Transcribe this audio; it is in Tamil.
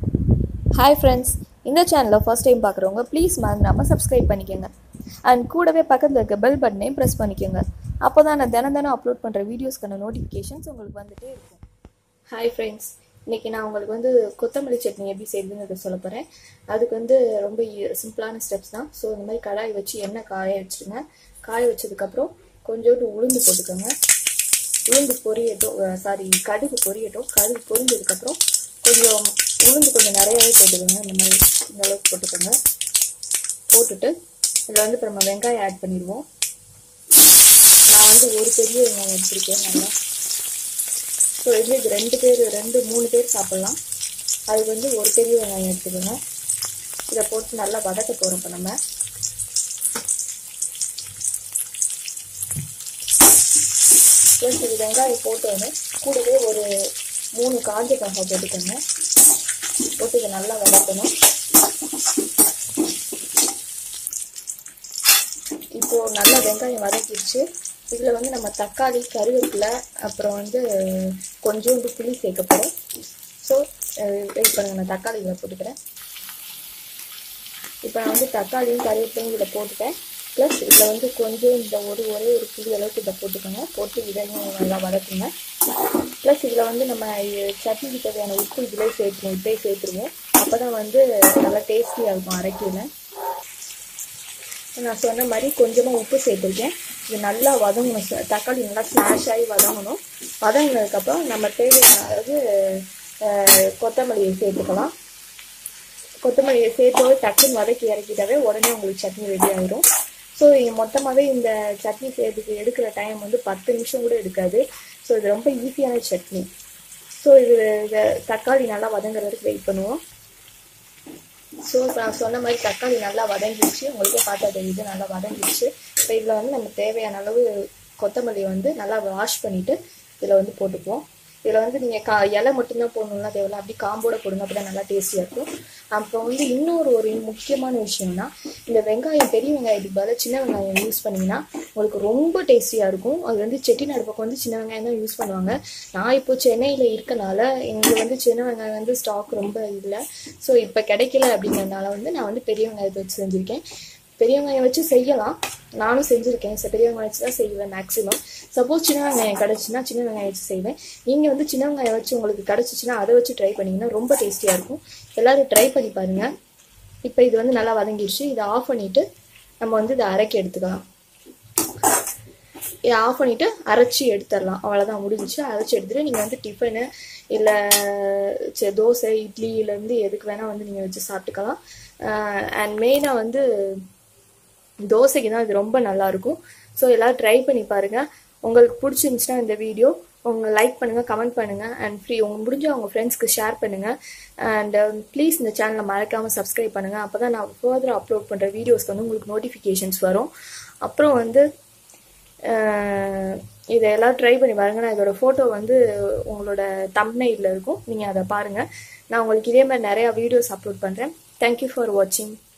ஹாய் ஃப்ரெண்ட்ஸ் இந்த சேனலில் ஃபர்ஸ்ட் டைம் பார்க்குறவங்க ப்ளீஸ் மறந்துடாமல் சப்ஸ்கிரைப் பண்ணிக்கோங்க அண்ட் கூடவே பக்கத்தில் இருக்க பெல் பட்டனையும் ப்ரெஸ் பண்ணிக்கோங்க அப்போ தான் நான் தினம் தினம் அப்லோட் பண்ணுற வீடியோஸ்க்கான நோட்டிஃபிகேஷன்ஸ் உங்களுக்கு வந்துட்டே இருக்கும் ஹாய் ஃப்ரெண்ட்ஸ் இன்றைக்கி நான் உங்களுக்கு வந்து கொத்தமல்லி சட்னி எப்படி செய்யுதுன்னு சொல்ல போகிறேன் அதுக்கு வந்து ரொம்ப சிம்பிளான ஸ்டெப்ஸ் தான் ஸோ இந்த மாதிரி கடாய் வச்சு எண்ணெய் காய வச்சுருங்க காய வச்சதுக்கப்புறம் கொஞ்சோண்டு உளுந்து போட்டுக்கோங்க உளுந்து பொரியட்டும் சாரி கடுகு பொரியட்டும் கடுகு பொரிஞ்சதுக்கப்புறம் கொஞ்சம் உளுந்து கொஞ்சம் நிறையாவே போட்டுக்கோங்க இந்த மாதிரி இந்த அளவுக்கு போட்டுக்கோங்க போட்டுட்டு இதில் வந்து இப்போ நம்ம வெங்காயம் ஆட் பண்ணிடுவோம் நான் வந்து ஒரு பெரிய வெங்காயம் எடுத்திருக்கேன் நல்லா ஸோ இது இது ரெண்டு பேர் ரெண்டு மூணு பேர் சாப்பிட்லாம் அதுக்கு வந்து ஒரு பெரிய வெங்காயம் எடுத்துக்கோங்க இதை போட்டு நல்லா வதக்க போகிறோம் இப்போ நம்ம ப்ளஸ் இது வெங்காயம் போட்டோன்னு கூடவே ஒரு மூணு காஞ்ச மிளகாய் போட்டுக்கோங்க போட்டு இதை நல்லா வதக்கணும் இப்போ நல்லா வெங்காயம் வதக்கிடுச்சு இதில் வந்து நம்ம தக்காளி கருவேப்பிலை அப்புறம் வந்து கொஞ்சோண்டு புளி சேர்க்க போகிறோம் ஸோ வெயிட் பண்ணுங்க நான் தக்காளி இதில் போட்டுக்கிறேன் இப்போ நான் வந்து தக்காளியும் கருவேப்பிலையும் இதில் போட்டுட்டேன் ப்ளஸ் இதில் வந்து கொஞ்சம் இந்த ஒரு ஒரே ஒரு புளி அளவுக்கு இதை போட்டுக்கோங்க போட்டு இதையும் நல்லா வதக்குங்க ப்ளஸ் இதில் வந்து நம்ம சட்னிக்கு தேவையான உப்பு இதிலே சேர்த்துருவோம் இப்படியே சேர்த்துருவோம் அப்போ தான் வந்து நல்லா டேஸ்டியாக இருக்கும் அரைக்கையில் நான் சொன்ன மாதிரி கொஞ்சமாக உப்பு சேர்த்துருக்கேன் இது நல்லா வதங்கணும் தக்காளி நல்லா ஸ்மாஷ் ஆகி வதங்கணும் வதங்கினதுக்கப்புறம் நம்ம தேவையான அளவு கொத்தமல்லியை சேர்த்துக்கலாம் கொத்தமல்லியை சேர்த்து டக்குன்னு வதக்கி இறக்கிட்டாவே உடனே உங்களுக்கு சட்னி ரெடி ஆயிரும் ஸோ மொத்தமாகவே இந்த சட்னி செய்யறதுக்கு எடுக்கிற டைம் வந்து பத்து நிமிஷம் கூட எடுக்காது ஸோ இது ரொம்ப ஈஸியான சட்னி ஸோ இது தக்காளி நல்லா வதங்குற வரைக்கும் வெயிட் பண்ணுவோம் ஸோ நான் சொன்ன மாதிரி தக்காளி நல்லா வதங்கிடுச்சு உங்களுக்கே பார்த்தா தெரியுது நல்லா வதங்கிடுச்சு இப்போ இதில் வந்து நம்ம தேவையான அளவு கொத்தமல்லி வந்து நல்லா வாஷ் பண்ணிவிட்டு இதில் வந்து போட்டுப்போம் இதில் வந்து நீங்கள் கா இலை மட்டும்தான் போடணும்லாம் தேவையில்ல அப்படி காம்போட போடுங்க அப்படி தான் நல்லா டேஸ்டியாக இருக்கும் அப்புறம் வந்து இன்னொரு ஒரு முக்கியமான விஷயம்னா இந்த வெங்காயம் பெரிய வெங்காயத்துக்கு பதிலாக சின்ன வெங்காயம் யூஸ் பண்ணிங்கன்னா உங்களுக்கு ரொம்ப டேஸ்டியாக இருக்கும் அது வந்து செட்டிநாடு பக்கம் வந்து சின்ன வெங்காயம் தான் யூஸ் பண்ணுவாங்க நான் இப்போ சென்னையில் இருக்கனால இங்கே வந்து சின்ன வெங்காயம் வந்து ஸ்டாக் ரொம்ப இல்லை ஸோ இப்போ கிடைக்கல அப்படிங்கிறதுனால வந்து நான் வந்து பெரிய வெங்காயத்தை வச்சு செஞ்சுருக்கேன் பெரிய வெங்காயம் வச்சு செய்யலாம் நானும் செஞ்சுருக்கேன் ஸோ பெரிய வெங்காயம் வச்சு தான் செய்வேன் மேக்ஸிமம் சப்போஸ் சின்ன வெங்காயம் கிடச்சுன்னா சின்ன வெங்காயம் வச்சு செய்வேன் நீங்கள் வந்து சின்ன வெங்காயம் வச்சு உங்களுக்கு கிடச்சிச்சின்னா அதை வச்சு ட்ரை பண்ணிங்கன்னா ரொம்ப டேஸ்டியாக இருக்கும் எல்லோரும் ட்ரை பண்ணி பாருங்கள் இப்போ இது வந்து நல்லா வதங்கிடுச்சு இதை ஆஃப் பண்ணிவிட்டு நம்ம வந்து இதை அரைக்கி எடுத்துக்கலாம் இதை ஆஃப் பண்ணிவிட்டு அரைச்சி எடுத்துடலாம் அவ்வளோதான் முடிஞ்சிச்சு அரைச்சி எடுத்துகிட்டு நீங்கள் வந்து டிஃபனு இல்லை தோசை இட்லியிலேருந்து எதுக்கு வேணால் வந்து நீங்கள் வச்சு சாப்பிட்டுக்கலாம் அண்ட் மெயினாக வந்து தோசைக்கு தான் இது ரொம்ப நல்லாயிருக்கும் ஸோ எல்லோரும் ட்ரை பண்ணி பாருங்கள் உங்களுக்கு பிடிச்சிருந்துச்சுன்னா இந்த வீடியோ உங்கள் லைக் பண்ணுங்கள் கமெண்ட் பண்ணுங்கள் அண்ட் ஃப்ரீ உங்கள் முடிஞ்ச உங்கள் ஃப்ரெண்ட்ஸ்க்கு ஷேர் பண்ணுங்கள் அண்ட் ப்ளீஸ் இந்த சேனலை மறக்காமல் சப்ஸ்கிரைப் பண்ணுங்கள் அப்போ தான் நான் ஃபர்தர் அப்லோட் பண்ணுற வீடியோஸ்க்கு வந்து உங்களுக்கு நோட்டிஃபிகேஷன்ஸ் வரும் அப்புறம் வந்து இதை எல்லாம் ட்ரை பண்ணி பாருங்கள் நான் இதோட ஃபோட்டோ வந்து உங்களோட தம்ப்னையில் இருக்கும் நீங்கள் அதை பாருங்கள் நான் உங்களுக்கு இதே மாதிரி நிறையா வீடியோஸ் அப்லோட் பண்ணுறேன் தேங்க்யூ ஃபார் வாட்சிங்